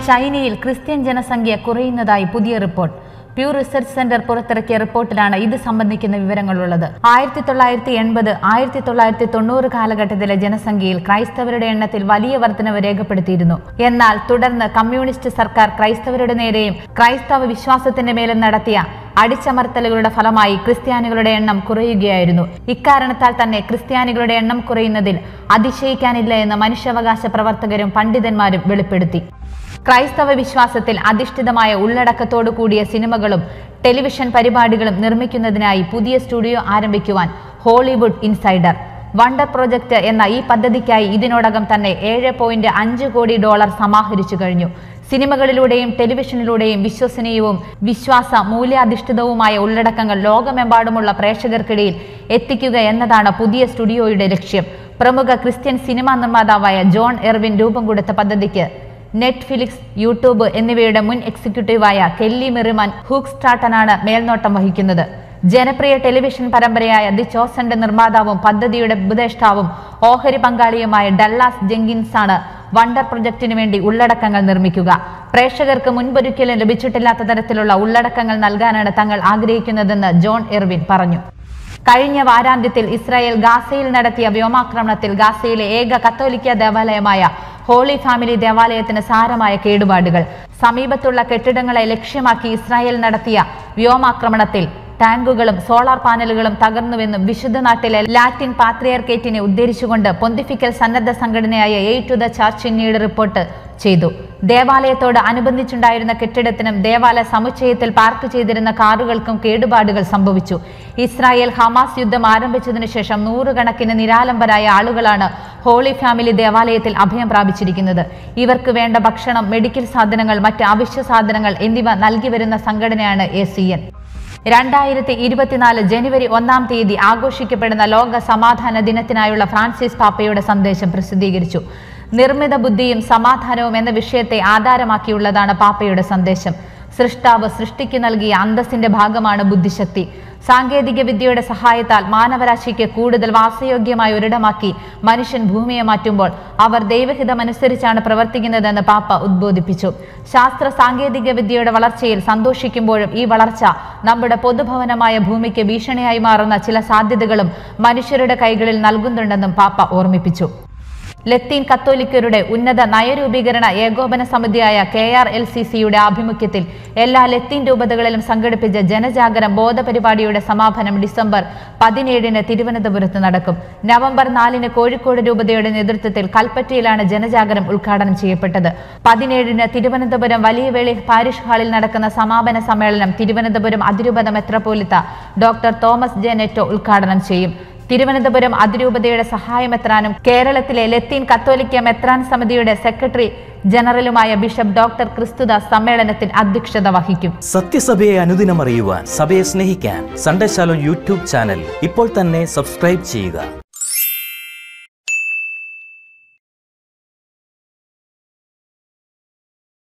ചൈനയിൽ ക്രിസ്ത്യൻ ജനസംഖ്യ കുറയുന്നതായി പുതിയ റിപ്പോർട്ട് പ്യൂ റിസർച്ച് സെന്റർ പുറത്തിറക്കിയ റിപ്പോർട്ടിലാണ് ഇത് സംബന്ധിക്കുന്ന വിവരങ്ങളുള്ളത് ആയിരത്തി തൊള്ളായിരത്തി എൺപത് ആയിരത്തി തൊള്ളായിരത്തി തൊണ്ണൂറ് കാലഘട്ടത്തിലെ ജനസംഖ്യയിൽ ക്രൈസ്തവരുടെ എണ്ണത്തിൽ വലിയ വർധനവ് രേഖപ്പെടുത്തിയിരുന്നു എന്നാൽ തുടർന്ന് കമ്മ്യൂണിസ്റ്റ് സർക്കാർ ക്രൈസ്തവരുടെ നേരെയും ക്രൈസ്തവ വിശ്വാസത്തിന്റെ മേലും നടത്തിയ അടിച്ചമർത്തലുകളുടെ ഫലമായി ക്രിസ്ത്യാനികളുടെ എണ്ണം കുറയുകയായിരുന്നു ഇക്കാരണത്താൽ തന്നെ ക്രിസ്ത്യാനികളുടെ എണ്ണം കുറയുന്നതിൽ അതിശയിക്കാനില്ല എന്ന് മനുഷ്യാവകാശ പ്രവർത്തകരും പണ്ഡിതന്മാരും വെളിപ്പെടുത്തി ക്രൈസ്തവ വിശ്വാസത്തിൽ അധിഷ്ഠിതമായ ഉള്ളടക്കത്തോടു കൂടിയ സിനിമകളും ടെലിവിഷൻ പരിപാടികളും നിർമ്മിക്കുന്നതിനായി പുതിയ സ്റ്റുഡിയോ ആരംഭിക്കുവാൻ ഹോളിവുഡ് ഇൻസൈഡർ വണ്ടർ പ്രൊജക്ട് എന്ന ഈ പദ്ധതിക്കായി ഇതിനോടകം തന്നെ ഏഴ് പോയിന്റ് അഞ്ച് കോടി ഡോളർ സമാഹരിച്ചു കഴിഞ്ഞു സിനിമകളിലൂടെയും ടെലിവിഷനിലൂടെയും വിശ്വസനീയവും വിശ്വാസ മൂല്യാധിഷ്ഠിതവുമായ ഉള്ളടക്കങ്ങൾ ലോകമെമ്പാടുമുള്ള പ്രേക്ഷകർക്കിടയിൽ എത്തിക്കുക എന്നതാണ് പുതിയ സ്റ്റുഡിയോയുടെ ലക്ഷ്യം പ്രമുഖ ക്രിസ്ത്യൻ സിനിമാ നിർമ്മാതാവായ ജോൺ എർവിൻ രൂപം കൊടുത്ത പദ്ധതിക്ക് നെറ്റ്ഫ്ലിക്സ് യൂട്യൂബ് എന്നിവയുടെ മുൻ എക്സിക്യൂട്ടീവായ കെല്ലി മെറിമാൻ ഹൂക്ക് സ്ട്രാട്ടനാണ് മേൽനോട്ടം വഹിക്കുന്നത് ജനപ്രിയ ടെലിവിഷൻ പരമ്പരയായ ദി ചോസന്റെ നിർമ്മാതാവും പദ്ധതിയുടെ ഉപദേഷ്ടാവും ഓഹരി പങ്കാളിയുമായ ഡല്ലാസ് ജെങ്കിൻസ് ആണ് വണ്ടർ പ്രൊജക്ടിനു വേണ്ടി ഉള്ളടക്കങ്ങൾ നിർമ്മിക്കുക പ്രേക്ഷകർക്ക് മുൻപൊരിക്കലും ലഭിച്ചിട്ടില്ലാത്ത തരത്തിലുള്ള ഉള്ളടക്കങ്ങൾ നൽകാനാണ് തങ്ങൾ ആഗ്രഹിക്കുന്നതെന്ന് ജോൺ എർവിൻ പറഞ്ഞു കഴിഞ്ഞ വാരാന്ത്യത്തിൽ ഇസ്രായേൽ ഗാസയിൽ നടത്തിയ വ്യോമാക്രമണത്തിൽ ഗാസയിലെ ഏക കത്തോലിക്ക ദേവാലയമായ ഹോളി ഫാമിലി ദേവാലയത്തിന് സാരമായ കേടുപാടുകൾ സമീപത്തുള്ള കെട്ടിടങ്ങളെ ലക്ഷ്യമാക്കി ഇസ്രായേൽ നടത്തിയ വ്യോമാക്രമണത്തിൽ ടാങ്കുകളും സോളാർ പാനലുകളും തകർന്നുവെന്നും വിശുദ്ധ നാട്ടിലെ ലാറ്റിൻ പാത്രിയർക്കേറ്റിനെ ഉദ്ധരിച്ചുകൊണ്ട് പൊന്തിഫിക്കൽ സന്നദ്ധ സംഘടനയായ എയ് ടു ദ ചർച്ച് പിന്നീട് റിപ്പോർട്ട് ചെയ്തു ദേവാലയത്തോട് അനുബന്ധിച്ചുണ്ടായിരുന്ന കെട്ടിടത്തിനും ദേവാലയ സമുച്ചയത്തിൽ പാർക്ക് ചെയ്തിരുന്ന കാറുകൾക്കും കേടുപാടുകൾ സംഭവിച്ചു ഇസ്രായേൽ ഹമാസ് യുദ്ധം ആരംഭിച്ചതിനു ശേഷം നൂറുകണക്കിന് നിരാലംബരായ ആളുകളാണ് ഹോളി ഫാമിലി ദേവാലയത്തിൽ അഭയം പ്രാപിച്ചിരിക്കുന്നത് ഇവർക്ക് വേണ്ട ഭക്ഷണം മെഡിക്കൽ സാധനങ്ങൾ മറ്റ് അവശ്യ സാധനങ്ങൾ എന്നിവ നൽകി വരുന്ന സംഘടനയാണ് എ സി എൻ രണ്ടായിരത്തി ഇരുപത്തിനാല് ജനുവരി ഒന്നാം തീയതി ആഘോഷിക്കപ്പെടുന്ന ലോക സമാധാന ദിനത്തിനായുള്ള ഫ്രാൻസിസ് പാപ്പയുടെ സന്ദേശം പ്രസിദ്ധീകരിച്ചു നിർമ്മിത ബുദ്ധിയും സമാധാനവും എന്ന വിഷയത്തെ ആധാരമാക്കിയുള്ളതാണ് പാപ്പയുടെ സന്ദേശം സൃഷ്ടാവ് സൃഷ്ടിക്ക് നൽകിയ അന്തസ്സിന്റെ ഭാഗമാണ് ബുദ്ധിശക്തി സാങ്കേതിക വിദ്യയുടെ സഹായത്താൽ മാനവരാശിക്ക് കൂടുതൽ വാസയോഗ്യമായ ഒരിടമാക്കി മനുഷ്യൻ ഭൂമിയെ മാറ്റുമ്പോൾ അവർ ദൈവഹിതമനുസരിച്ചാണ് പ്രവർത്തിക്കുന്നതെന്ന് പാപ്പ ഉദ്ബോധിപ്പിച്ചു ശാസ്ത്ര സാങ്കേതിക വിദ്യയുടെ വളർച്ചയിൽ സന്തോഷിക്കുമ്പോഴും ഈ വളർച്ച നമ്മുടെ പൊതുഭവനമായ ഭൂമിക്ക് ഭീഷണിയായി മാറുന്ന ചില സാധ്യതകളും മനുഷ്യരുടെ കൈകളിൽ നൽകുന്നുണ്ടെന്നും പാപ്പ ഓർമ്മിപ്പിച്ചു ലത്തീൻ കത്തോലിക്കരുടെ ഉന്നത നയരൂപീകരണ ഏകോപന സമിതിയായ കെ ആർ എൽ സി സിയുടെ ആഭിമുഖ്യത്തിൽ എല്ലാ ലത്തീൻ രൂപതകളിലും സംഘടിപ്പിച്ച ജനജാഗരം ബോധപരിപാടിയുടെ സമാപനം ഡിസംബർ പതിനേഴിന് തിരുവനന്തപുരത്ത് നടക്കും നവംബർ നാലിന് കോഴിക്കോട് രൂപതയുടെ നേതൃത്വത്തിൽ കൽപ്പറ്റയിലാണ് ജനജാഗരം ഉദ്ഘാടനം ചെയ്യപ്പെട്ടത് പതിനേഴിന് തിരുവനന്തപുരം വലിയവേളി പാരിഷ് ഹാളിൽ നടക്കുന്ന സമാപന സമ്മേളനം തിരുവനന്തപുരം അതിരൂപത മെത്രപ്പോലിത്ത ഡോക്ടർ തോമസ് ജെ നെറ്റോ ഉദ്ഘാടനം ചെയ്യും തിരുവനന്തപുരം അതിരൂപതയുടെ സഹായമെത്രാനും കേരളത്തിലെ ലത്തീൻ കത്തോലിക്ക മെത്രാൻ സമിതിയുടെ സെക്രട്ടറി ജനറലുമായ ബിഷപ്പ് ഡോക്ടർ ക്രിസ്തുദാസ് സമ്മേളനത്തിൽ അധ്യക്ഷത വഹിക്കും സത്യസഭയെ അനുദിനം അറിയുവാൻ സഭയെ സ്നേഹിക്കാൻ സൺഡേ ശാലോ യൂട്യൂബ് ചാനൽ ഇപ്പോൾ തന്നെ സബ്സ്ക്രൈബ് ചെയ്യുക